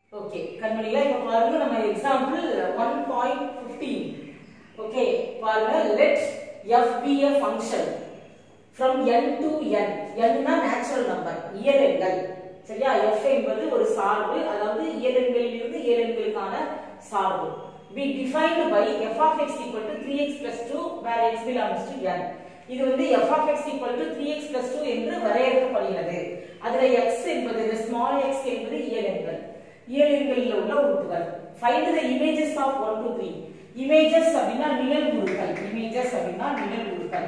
Okay கண்மணிகளா இப்ப பாருங்க நம்ம example one point fifteen okay பாருங்க let f be a function from N to N என்னா நேச்சுரல் நம்பர் இயல் எண்கள் சரியா எஃப் என்பது ஒரு சார்பு அதாவது இயல் எண்களில் இருந்து இயல் எண்களுக்கான சார்பு be defined by f of x equal to 3x plus 2 where x belongs to n இது வந்து f of x equal to 3x plus 2 என்று வரையறுக்கப்படுகிறது அதுல x என்பது இந்த small x என்பது இயல் எண்கள் இயல் எண்களில் உள்ள உறுப்புகள் find the images of 1 to 3 images அப்படின்னா நிழல் உருக்கள் images அப்படின்னா நிழல் உருக்கள்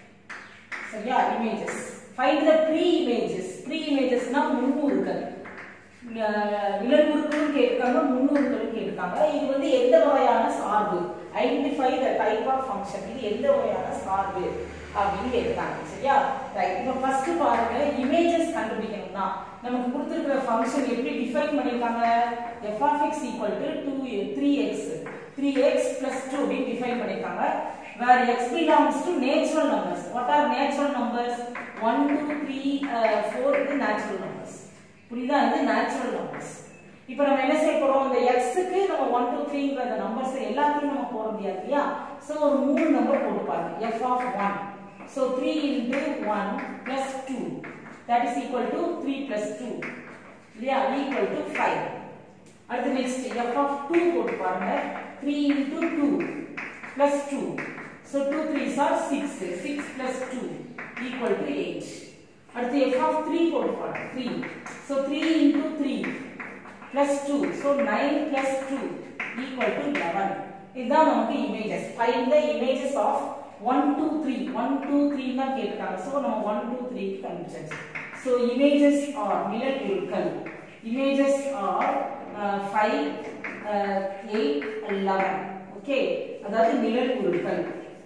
சரியா images find the pre images pre இமேஜஸ்னா முன்னுருக்கள் நிழல்வுருக்களும் கேட்டிருக்காங்க முன்னுருக்களும் கேட்டிருக்காங்க இது வந்து எந்த வகையான சார்பு identify the type of function இது எந்த வகையான சார்பு அப்படின்னு கேட்டிருக்காங்க சரியா ரைட் இப்போ ஃபர்ஸ்ட் பாருங்க இமேஜஸ் கண்டுபிடிக்கணும்னா நமக்கு கொடுத்துருக்கிற ஃபங்க்ஷன் எப்படி டிஃபைன் பண்ணிருக்காங்க f of x equal to 2 3x 3x plus 2 அப்படின்னு டிஃபைன் பண்ணிருக்காங்க where x belongs to natural numbers what are natural numbers 1 2 3 uh, 4 இது natural numbers புரியுதா இது natural numbers இப்போ நம்ம என்ன செய்ய போறோம் இந்த x க்கு நம்ம 1 2 3ங்கற அந்த நம்பர்ஸ் எல்லாத்தையும் நம்ம போட முடியாது இல்லையா சோ ஒரு மூணு நம்பர் போட்டு பாருங்க f of 1 so 3 into 1 plus 2 that is equal to 3 plus 2 இல்லையா equal to 5 அடுத்து நெக்ஸ்ட் f of 2 போட்டு பாருங்க 3 into 2 plus 2 so 2 3s are 6 6 plus 2 equal to 8 அடுத்து f of 3 போட்டு பாருங்க 3 so 3 into 3 plus 2 so 9 plus 2 equal to 11 இதுதான் நமக்கு images find the images of 1 2 3 1 2 3 தான் கேட்டிருக்காங்க so நம்ம 1 2 3 க்கு கண்டுபிடிச்சாச்சு so images are நிழல் உருக்கள் images are uh, 5 uh, 8 11 okay அதாவது நிழல் உருக்கள்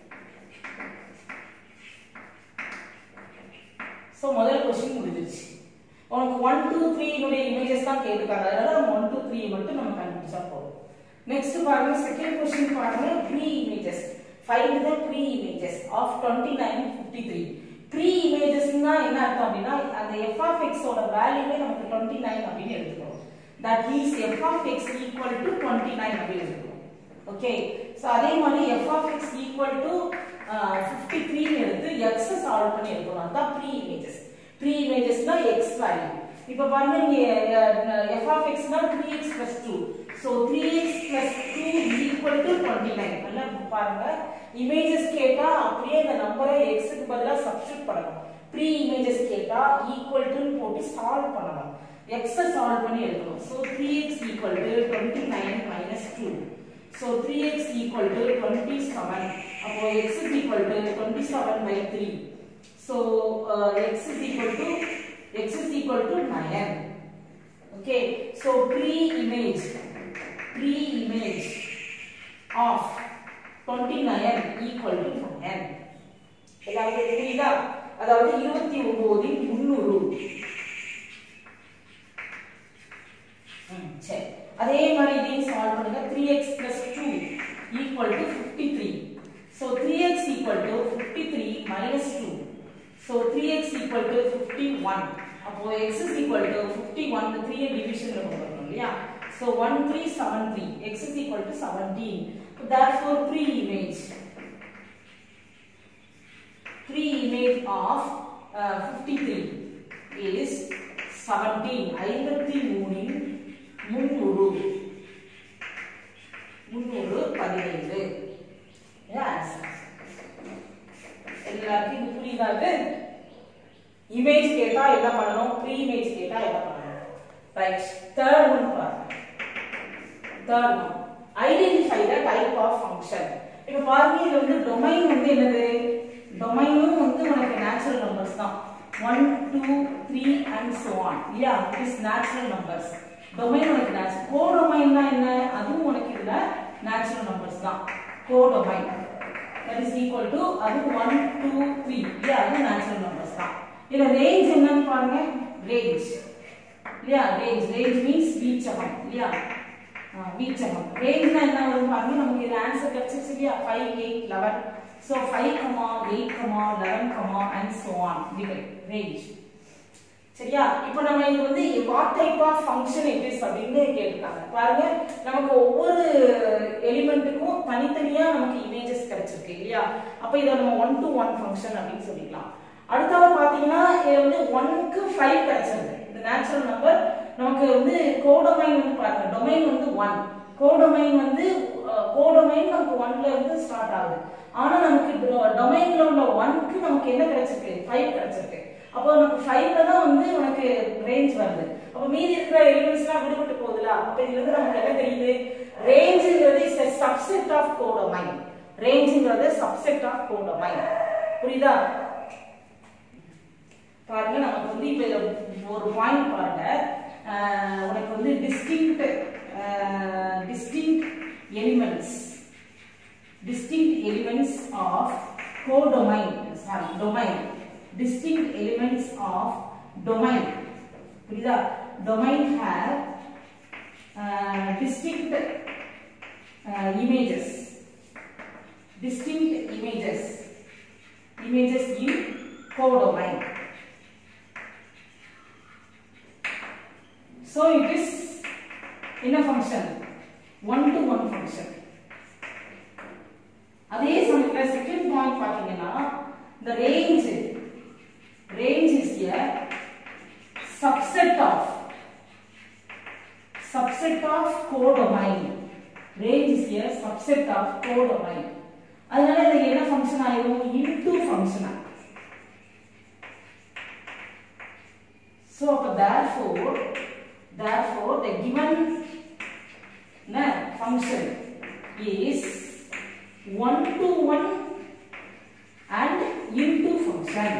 சோ முதல் கொஸ்டின் முடிஞ்சிருச்சு உனக்கு ஒன் டூ த்ரீ னுடைய இமேஜஸ் தான் கேட்டிருக்காங்க அதனால நம்ம ஒன் டூ த்ரீ மட்டும் நம்ம கண்டுபிடிச்சா போதும் நெக்ஸ்ட் பாருங்க செகண்ட் கொஸ்டின் பாருங்க pre images find the pre images of twenty nine fifty three pre இமேஜஸ்னா என்ன அர்த்தம் அப்படின்னா அந்த எஃப் ஆஃப் எக்ஸோட வேல்யூவே நமக்கு டுவெண்ட்டி நைன் அப்படின்னு எடுத்துக்கிறோம் that means f of x equal to twenty nine அப்படின்னு எடுத்துக்கிறோம் ஓகே ஸோ அதே மாதிரி f of x equal to fifty த்ரீன்னு எடுத்து எக்ஸ் சால்வ் பண்ணி எடுக்கணும் அதுதான் ப்ரீ இமேஜஸ் ப்ரீ இமேஜஸ்னா எக்ஸ் வேல்யூ இப்போ பாருங்க இங்க எஃப் ஆஃப் எக்ஸ்னா three x plus two so three x plus two equal to twenty nine நல்லா பாருங்க இமேஜஸ் கேட்டா அப்படியே இந்த நம்பரை எக்ஸுக்கு பதிலாக சப்ஸ்டியூட் பண்ணணும் ப்ரீ இமேஜஸ் கேட்டா ஈக்குவல் டு போட்டு சால்வ் பண்ணணும் எக்ஸ சால்வ் பண்ணி எடுக்கணும் so three x equal to twenty nine minus two so three x equal to twenty seven அப்போ x is equal to twenty seven by three So uh, x is equal to x is equal to 9. Okay. So pre-image pre-image of 29 equal to 9. எல்லாருக்கும் புரியுதா அதாவது இருபத்தி ஒன்பதின் முன்னூறு சரி அதே மாதிரி இதையும் சால்வ் பண்ணுங்க three x plus two equal to fifty three so three x equal to fifty three minus two So 3x equal to 51. அப்போ x is equal to 51 the 3 division ல கொண்டு வரணும் இல்லையா so 1373 x is equal to 17 so therefore pre image pre image of uh, 53 is 17 53 இன் முன்னூறு முன்னூறு பதினைந்து yes எல்லாருக்கும் இது புரியுதாது இமேஜ் கேட்டா என்ன பண்ணணும் ப்ரீ இமேஜ் கேட்டா என்ன பண்ணணும் ரைட் தேர்ட் ஒன் பாருங்க third one identify the type of function இப்போ பாருங்க இது வந்து டொமைன் வந்து என்னது டொமைனும் வந்து உனக்கு நேச்சுரல் நம்பர்ஸ் தான் one two three and so on இல்லையா இஸ் நேச்சுரல் நம்பர்ஸ் டொமைன் உனக்கு நேச்சுரல் கோ டொமைன்னா என்ன அதுவும் உனக்கு இதுல நேச்சுரல் நம்பர்ஸ் தான் codomain that is equal to அது 1 2 3 இல்லையா அது நேச்சுரல் நம்பர்ஸ் தான் இதுல ரேஞ்ச் என்னன்னு பாருங்க ரேஞ்ச் இல்லையா ரேஞ்ச் ரேஞ்ச் மீன்ஸ் வீச்சகம் இல்லையா வீச்சகம் ரேஞ்ச்னா என்ன வரும் பாருங்க நமக்கு இது ஆன்சர் கிடைச்சிருச்சு இல்லையா 5 8 11 so 5 8 11 and so on range சரியா இப்போ நம்ம இது வந்து what type of function it is அப்படின்னு கேட்டிருக்காங்க பாருங்க நமக்கு ஒவ்வொரு எலிமெண்ட்டுக்கும் தனித்தனியா நமக்கு இமேஜஸ் கிடைச்சிருக்கு இல்லையா அப்போ இதை நம்ம ஒன் டு ஒன் ஃபங்க்ஷன் அப்படின்னு சொல்லிக்கலாம் அடுத்தது பார்த்தீங்கன்னா இது வந்து ஒன்க்கு ஃபைவ் கிடைச்சிருக்கு இந்த நேச்சுரல் நம்பர் நமக்கு வந்து கோடொமைன் வந்து பாருங்க டொமைன் வந்து ஒன் கோடொமைன் வந்து கோடொமைன் நமக்கு ஒன்ல இருந்து ஸ்டார்ட் ஆகுது ஆனா நமக்கு டொமைன்ல உள்ள ஒன்க்கு நமக்கு என்ன கிடைச்சிருக்கு ஃபைவ் கிடைச்சிருக்கு அப்போ நமக்கு ஃபைவ்ல தான் வந்து உனக்கு ரேஞ்ச் வருது அப்போ மீதி இருக்கிற எலிமெண்ட்ஸ்லாம் விடுபட்டு போகுதுல அப்போ இதுல இருந்து நமக்கு என்ன தெரியுது ரேஞ்சுங்கிறது is a subset of codomain ரேஞ்சுங்கிறது சப்செட் ஆஃப் கோடொமைன் புரியுதா பாருங்க நமக்கு வந்து இப்போ இதுல ஒரு பாயிண்ட் பாருங்க அஹ் உனக்கு வந்து distinct distinct elements distinct elements of codomain sorry domain distinct elements of domain புரியுதா domain have uh, distinct uh, images distinct images images in codomain so it is in a function one to one function அதே சமயத்துல second point பாத்தீங்கன்னா the range range is a subset of subset of codomain range is a subset of codomain அதனால இது என்ன function ஆயிடும் into function so அப்ப therefore therefore the given na function is one to one and into function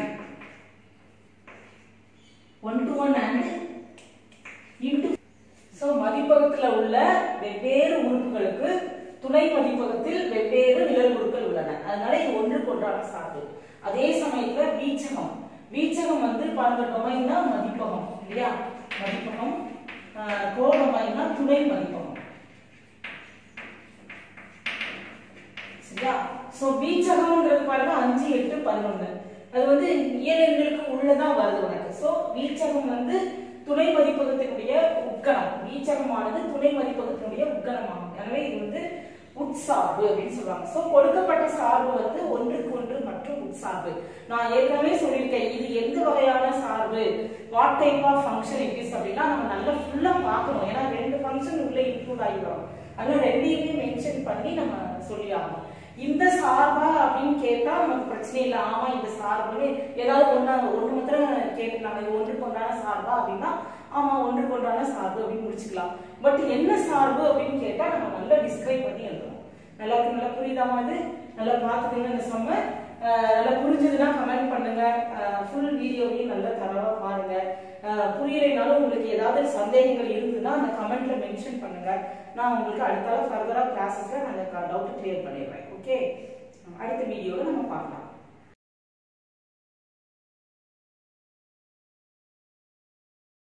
one to one and into so மதிப்பகத்துல உள்ள வெவ்வேறு உறுப்புகளுக்கு துணை மதிப்பகத்தில் வெவ்வேறு நிழல் உறுப்புகள் உள்ளன அதனால இது ஒன்றுக்கு ஒன்றான சார்பு அதே சமயத்துல வீச்சகம் வீச்சகம் வந்து பாருங்க டொமைன்னா மதிப்பகம் இல்லையா மதிப்பகம் கோடொமைன்னா துணை மதிப்பகம் சரியா சோ வீச்சகம்ன்றது பாருங்க அஞ்சு எட்டு பதினொன்னு அது வந்து இயலெண்களுக்கு உள்ளதான் வருது உனக்கு சோ வீச்சகம் வந்து துணை மதிப்பகத்தினுடைய உட்கணம் வீச்சகமானது துணை மதிப்பகத்தினுடைய உட்கணமாகும் எனவே இது வந்து உட்சார்பு அப்படின்னு சொல்லுவாங்க சோ கொடுக்கப்பட்ட சார்பு வந்து ஒன்றுக்கு ஒன்று மற்றும் உட்சார்பு நான் ஏற்கனவே சொல்லியிருக்கேன் இது எந்த வகையான சார்பு what type of function it is அப்படின்னா நம்ம நல்லா ஃபுல்லா பார்க்கணும் ஏன்னா ரெண்டு ஃபங்க்ஷன் உள்ள இன்க்ளூட் ஆகிடும் அதனால ரெண்டையுமே மென்ஷன் பண்ணி நம்ம சொல்லி ஆகணும் இந்த சார்பா அப்படின்னு கேட்டா நமக்கு பிரச்சனை இல்லை ஆமா இந்த சார்புன்னு ஏதாவது ஒண்ணா ஒன்று மாத்திரம் கேட்டுக்கலாம் இது ஒன்றுக்கு ஒன்றான சார்பா அப்படின்னா ஆமா ஒன்றுக்கு ஒன்றான சார்பு அப்படின்னு முடிச்சுக்கலாம் பட் என்ன சார்பு அப்படின்னு கேட்டா நம்ம நல்லா டிஸ்கிரைப் பண்ணி எழுதணும் நல்லா இருக்கு நல்லா புரியுதாமா இது நல்லா பார்த்துக்கங்க இந்த செம்ம நல்லா புரிஞ்சதுன்னா கமெண்ட் பண்ணுங்க ஃபுல் வீடியோவையும் நல்லா தரவா பாருங்க அஹ் புரியலைனாலும் உங்களுக்கு ஏதாவது சந்தேகங்கள் இருந்ததுன்னா அந்த கமெண்ட்ல மென்ஷன் பண்ணுங்க நான் உங்களுக்கு அடுத்த ஃபர்தரா கிளாஸஸ்ல நான் டவுட் கிளியர் பண்ணிடுறேன் ஓகே அடுத்த வீடியோவில் நம்ம பார்க்கலாம்